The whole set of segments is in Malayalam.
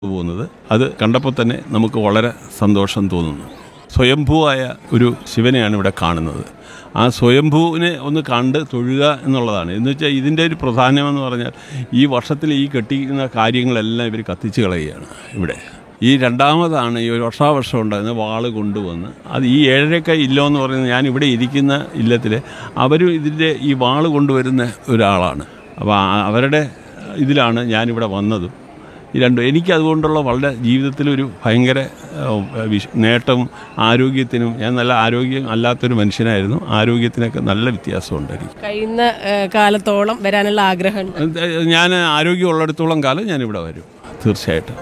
പോകുന്നത് അത് കണ്ടപ്പോൾ തന്നെ നമുക്ക് വളരെ സന്തോഷം തോന്നുന്നു സ്വയംഭൂവായ ഒരു ശിവനെയാണ് ഇവിടെ കാണുന്നത് ആ സ്വയംഭൂവിനെ ഒന്ന് കണ്ട് തൊഴുക എന്നുള്ളതാണ് എന്ന് വെച്ചാൽ ഇതിൻ്റെ ഒരു പ്രധാനമെന്ന് പറഞ്ഞാൽ ഈ വർഷത്തിൽ ഈ കെട്ടിക്കുന്ന കാര്യങ്ങളെല്ലാം ഇവർ കത്തിച്ച് കളയുകയാണ് ഇവിടെ ഈ രണ്ടാമതാണ് ഈ ഒരു വർഷാവർഷം ഉണ്ടായിരുന്ന വാള് കൊണ്ടുവന്ന് അത് ഈ ഏഴരക്ക ഇല്ലോ എന്ന് പറയുന്നത് ഞാൻ ഇവിടെ ഇരിക്കുന്ന ഇല്ലത്തിൽ അവരും ഇതിൻ്റെ ഈ വാള് കൊണ്ടുവരുന്ന ഒരാളാണ് അപ്പോൾ ആ- അവരുടെ ഇതിലാണ് ഞാനിവിടെ വന്നതും ഈ രണ്ടും എനിക്ക് അതുകൊണ്ടുള്ള വളരെ ജീവിതത്തിലൊരു ഭയങ്കര ഏഹ്, വിശ്- നേട്ടവും ആരോഗ്യത്തിനും ഞാൻ നല്ല ആരോഗ്യം അല്ലാത്തൊരു മനുഷ്യനായിരുന്നു ആരോഗ്യത്തിനൊക്കെ നല്ല വ്യത്യാസമുണ്ട് എനിക്ക് കഴിയുന്ന ഏഹ്, കാലത്തോളം വരാനുള്ള ആഗ്രഹമുണ്ട് ഏഹ്, ഞാൻ ആരോഗ്യമുള്ളിടത്തോളം കാലം ഞാനിവിടെ വരും തീർച്ചയായിട്ടും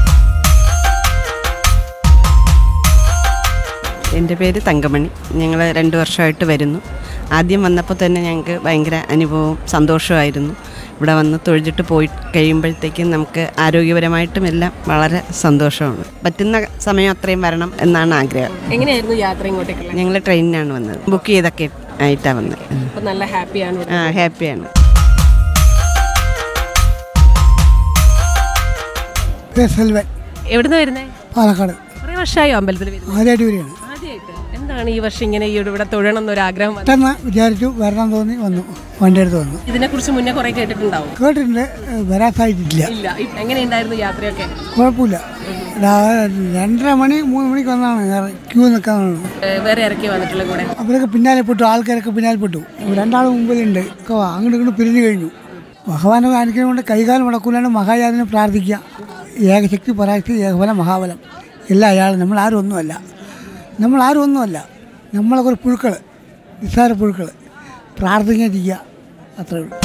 എൻ്റെ പേര് തങ്കമണി ഞങ്ങൾ രണ്ട് വർഷമായിട്ട് വരുന്നു ആദ്യം വന്നപ്പോൾ തന്നെ ഞങ്ങൾക്ക് ഭയങ്കര അനുഭവവും സന്തോഷമായിരുന്നു ഇവിടെ വന്ന് തൊഴിച്ചിട്ട് പോയി കഴിയുമ്പോഴത്തേക്കും നമുക്ക് ആരോഗ്യപരമായിട്ടും എല്ലാം വളരെ സന്തോഷമാണ് പറ്റുന്ന സമയം അത്രയും വരണം എന്നാണ് ആഗ്രഹം എങ്ങനെയായിരുന്നു യാത്ര ഇങ്ങോട്ടേക്കുള്ള ഞങ്ങൾ ട്രെയിനിനാണ് വന്നത് ബുക്ക് ചെയ്തൊക്കെ ആയിട്ടാണ് വന്നത് അപ്പൊ നല്ല ഹാപ്പിയാണ് ഇവിടെ. ആ ഹാപ്പിയാണ് സെൽവൻ എവിടുന്ന് വരുന്നേ പാലക്കാട് കുറെ വർഷമായോ അമ്പലത്തിൽ വരുന്നത് ആദ്യമായിട്ട് വരികയാണ് ആദ്യമായിട്ട് എന്താണ് ഈ വർഷം ഇങ്ങനെ ഈ ഇവിടെ തൊഴണം എന്നൊരു ആഗ്രഹം വന്നത് പെട്ടെന്ന് വിചാരിച്ചു വരണം തോന്നി വന്നു വണ്ടി എടുത്ത് വന്നു ഇതിനെ കുറിച്ച് മുന്നേ കുറെ കേട്ടിട്ടുണ്ടാവും കേട്ടിട്ടുണ്ട് ഏഹ് വരാൻ സാധിച്ചിട്ടില്ല ഇല്ല ഇ- എങ്ങനെയുണ്ടായിരുന്നു യാത്രയൊക്കെ കുഴപ്പമില്ല രാ- രണ്ടര മണി മൂന്ന് മണിക്ക് വന്നാണ് ക്യൂ നിൽക്കാനാണ് ഏഹ്, വേറെ ഇറക്കി വന്നിട്ടുള്ള കൂടെ അവരൊക്കെ പിന്നാലെ പെട്ടു ആൾക്കാരൊക്കെ പിന്നാലെ പെട്ടു രണ്ടാൾ മുമ്പിലുണ്ട് ഒക്കെ അങ്ങോട്ട് ഇങ്ങോട്ട് പിരിഞ്ഞു കഴിഞ്ഞു ഭഗവാനെ കാണിക്കുന്നത് കൊണ്ട് കൈകാലം മുടക്കൂലാണ് മഹായാതിനെ പ്രാർത്ഥിക്കുക ഏകശക്തി പരാശക്തി ഏകഫലം മഹാബലം എല്ലാം അയാൾ നമ്മൾ ആരും ഒന്നുമല്ല നമ്മൾ ആരും ഒന്നുമല്ല നമ്മളെ കുറേ പുഴുക്കൾ നിസ്സാര പുഴുക്കൾ പ്രാർത്ഥിക്കാൻ ചെയ്യുക അത്രേ ഉള്ളൂ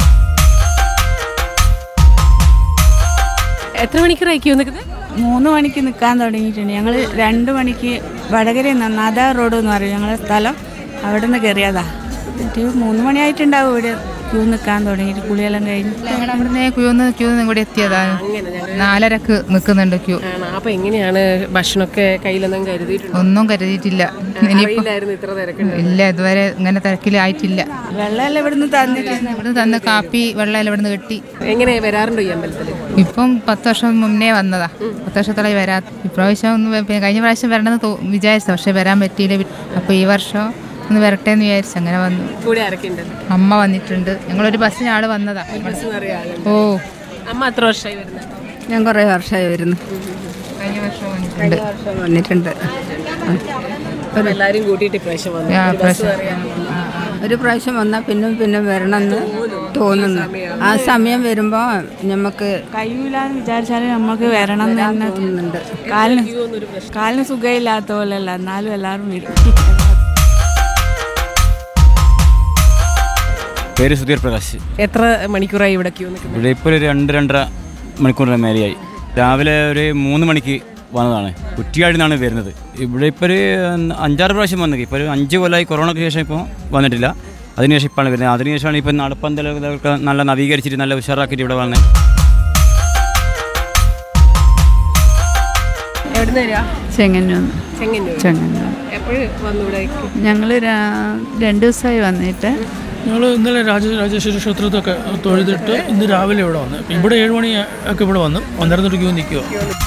എത്ര മണിക്കൂറായി ക്യൂ നിൽക്കുന്നത് മൂന്ന് മണിക്ക് നിൽക്കാൻ തുടങ്ങിയിട്ടുണ്ട് ഞങ്ങൾ രണ്ട് മണിക്ക് വടകരയിൽ നിന്ന് നാദാ റോഡ് എന്ന് പറയും ഞങ്ങളുടെ സ്ഥലം അവിടെ നിന്ന് കയറിയതാ എന്നിട്ട് മൂന്ന് മണിയായിട്ടുണ്ടാവും ഇവിടെ ക്യൂ നിൽക്കാൻ തുടങ്ങിയിട്ട് കുളിയെല്ലാം കഴിഞ്ഞ് ഞങ്ങൾ അവിടുന്ന് ക്യൂ നിന്ന് ക്യൂ നിന്ന് കൂടി എത്തിയതാണ് നാലരക്ക് നിൽക്കുന്നുണ്ട് ക്യൂ ആണ് അപ്പൊ എങ്ങനെയാണ് ഭക്ഷണമൊക്കെ കയ്യിലൊന്നും കരുതിയിട്ടുണ്ട് ഒന്നും കരുതിയിട്ടില്ല ഇനിയിപ്പോ അറിയില്ലായിരുന്നു ഇത്ര തിരക്കുണ്ട് ഇല്ല ഇതുവരെ ഇങ്ങനെ തിരക്കിലായിട്ടില്ല വെള്ളമെല്ലാം ഇവിടുന്ന് തന്നിട്ടുണ്ട് ഇവിടുന്ന് തന്ന കാപ്പി വെള്ളം ഇവിടുന്ന് കിട്ടി എങ്ങനെ വരാറുണ്ടോ ഈ അമ്പലത്തിൽ ഇപ്പം പത്ത് വർഷം മുന്നേ വന്നതാ പത്ത് വർഷത്തോളം വരാ ഇപ്രാവശ്യം ഒന്ന് വ- കഴിഞ്ഞ പ്രാവശ്യം വരണമെന്ന് തോ- വിചാരിച്ചു പക്ഷെ വരാൻ പറ്റിയില്ല അപ്പോൾ ഈ വർഷം ഒന്ന് വരട്ടെ എന്ന് വിചാരിച്ചു അങ്ങനെ വന്നു കൂടെ ആരൊക്കെയുണ്ട് അമ്മ വന്നിട്ടുണ്ട് ഞങ്ങളൊരു ബസ്സിന് ആള് വന്നതാ ഓ അമ്മ എത്ര വർഷമായി വരുന്നത് ഞാൻ കുറേ വർഷമായി വരുന്നു കഴിഞ്ഞ വർഷം വന്നിട്ടുണ്ട് വർഷം വന്നിട്ടുണ്ട് അപ്പൊ എല്ലാരും കൂട്ടിയിട്ട് ഇപ്രാവശ്യം വന്നു ആ, പ്രാവശ്യം ഒരു പ്രാവശ്യം വന്നാൽ പിന്നെ പിന്നെ വരണമെന്ന് തോന്നുന്നു ആ സമയം വരുമ്പോൾ നമുക്ക് കഴിയൂലെന്ന് വിചാരിച്ചാലും നമുക്ക് വരണം എന്ന് തന്നെ തോന്നുന്നുണ്ട് കാലിന് കാലിന് സുഖമില്ലാത്ത പോലെയല്ല എന്നാലും എല്ലാവരും വരും പേര് സുധീർ പ്രകാശ് എത്ര മണിക്കൂറായി ഇവിടെ ക്യൂ നിൽക്കുന്നത് ഇവിടെ ഇപ്പോൾ ഒരു രണ്ട് രണ്ടര മണിക്കൂറിൻ്റെ മേലെയായി രാവിലെ ഒരു മൂന്ന് മണിക്ക് വന്നതാണ് കുറ്റിയാടിൽ നിന്നാണ് വരുന്നത് ഇവിടെ ഇപ്പോൾ ഒരു അഞ്ചാറ് പ്രാവശ്യം വന്നത് ഇപ്പോൾ ഒരു അഞ്ച് കൊല്ലമായി കൊറോണയ്ക്ക് ശേഷം ഇപ്പോൾ വന്നിട്ടില്ല അതിനുശേഷം ഇപ്പോഴാണ് വരുന്നത് അതിനുശേഷമാണ് ഇപ്പോൾ നടപ്പന്തലൊക്കെ നല്ല നവീകരിച്ചിട്ട് നല്ല ഉഷാറാക്കിയിട്ട് ഇവിടെ വന്നത് എവിടുന്ന് വരിക ചെങ്ങന്നൂർ ചെങ്ങന്നൂർ ചെങ്ങന്നൂർ എപ്പോഴും വന്നു ഇവിടെ ഞങ്ങൾ രണ്ട് ദിവസമായി വന്നിട്ട് ഞങ്ങൾ ഇന്നലെ രാജ രാജേശ്വരി ക്ഷേത്രത്തൊക്കെ തൊഴുതിട്ട് ഇന്ന് രാവിലെ ഇവിടെ വന്നു ഇവിടെ ഏഴ് മണി ഒക്കെ ഇവിടെ വന്നു പന്ത്രണ്ടര ക്യൂ നിൽക്കുക